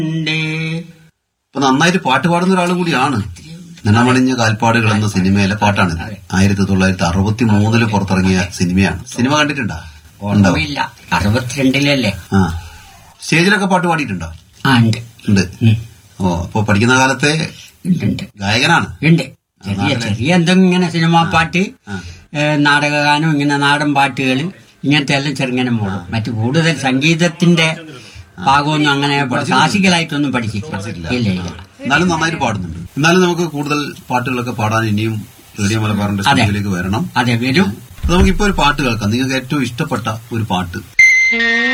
ഇപ്പൊ നന്നായിട്ട് പാട്ട് പാടുന്ന ഒരാളും കൂടിയാണ് നിണമണിഞ്ഞ കാൽപ്പാടുകൾ എന്ന സിനിമയിലെ പാട്ടാണിത് ആയിരത്തി തൊള്ളായിരത്തി അറുപത്തി മൂന്നില് പുറത്തിറങ്ങിയ സിനിമയാണ് സിനിമ കണ്ടിട്ടുണ്ടോ ഉണ്ടോ ഓർമ്മയില്ല അറുപത്തിരണ്ടിലല്ലേ ആ സ്റ്റേജിലൊക്കെ പാട്ട് പാടിയിട്ടുണ്ടോ ആ ഉണ്ട് ഉണ്ട് ഉം. ഓ അപ്പൊ പഠിക്കുന്ന കാലത്തെ ഉണ്ട് ഉണ്ട് ഗായകനാണ് ഉണ്ട് ചെറിയ ചെറിയ എന്തെങ്കിലും ഇങ്ങനെ സിനിമാ പാട്ട് ആ. ഏ, നാടകഗാനം ഇങ്ങനെ നാടൻ പാട്ടുകൾ ഇങ്ങനത്തെ എല്ലാം ചെറുങ്ങനെ മോളും മറ്റു കൂടുതൽ സംഗീതത്തിന്റെ ഭാഗമൊന്നും അങ്ങനെ ക്ലാസിക്കലായിട്ടൊന്നും പഠിച്ചിട്ടില്ല ഇല്ല ഇല്ല എന്നാലും നന്നായിട്ട് പാടുന്നുണ്ട് എന്നാലും നമുക്ക് കൂടുതൽ പാട്ടുകളൊക്കെ പാടാൻ ഇനിയും റേഡിയോ മലബാറിന്റെ അതെ. സ്റ്റുഡിയോയിലേക്ക് വരണം അതെ വരും അപ്പൊ നമുക്കിപ്പോ ഒരു പാട്ട് കേൾക്കാം നിങ്ങൾക്ക് ഏറ്റവും ഇഷ്ടപ്പെട്ട ഒരു പാട്ട്